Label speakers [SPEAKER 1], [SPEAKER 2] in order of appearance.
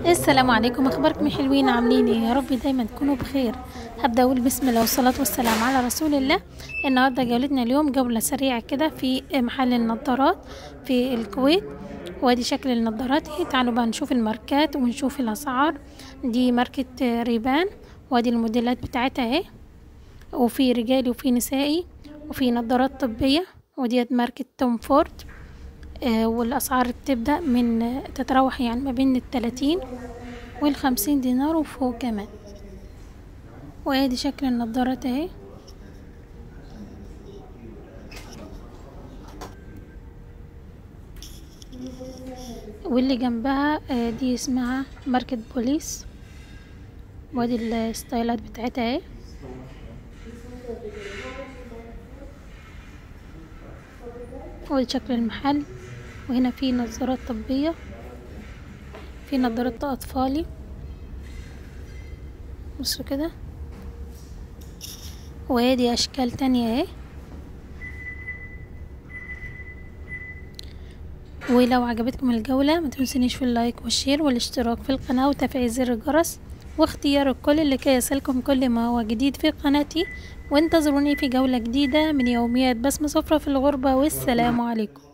[SPEAKER 1] السلام عليكم اخباركم يا حلوين عاملين ايه يا رب دايما تكونوا بخير هبدا اقول بسم الله والصلاه والسلام على رسول الله النهارده جولتنا اليوم جوله سريعه كده في محل النظارات في الكويت وادي شكل النظارات اهي تعالوا بقى نشوف الماركات ونشوف الاسعار دي ماركه ريبان وادي الموديلات بتاعتها اهي وفي رجالي وفي نسائي وفي نظارات طبيه وديت ماركه توم فورد آه، والأسعار بتبدأ من آه، تتراوح يعني ما بين التلاتين والخمسين دينار وفوق كمان وادي شكل النضارات اهي واللي جنبها آه، دي اسمها ماركة بوليس وادي الستايلات بتاعتها اهي وادي شكل المحل وهنا في نظارات طبية في نظارات أطفالي بصوا كده وادي أشكال تانية اهي ولو عجبتكم الجولة ما تنسونيش في اللايك والشير والاشتراك في القناة وتفعيل زر الجرس واختيار الكل لكي يصلكم كل ما هو جديد في قناتي وانتظروني في جولة جديدة من يوميات بسمة صفرة في الغربة والسلام عليكم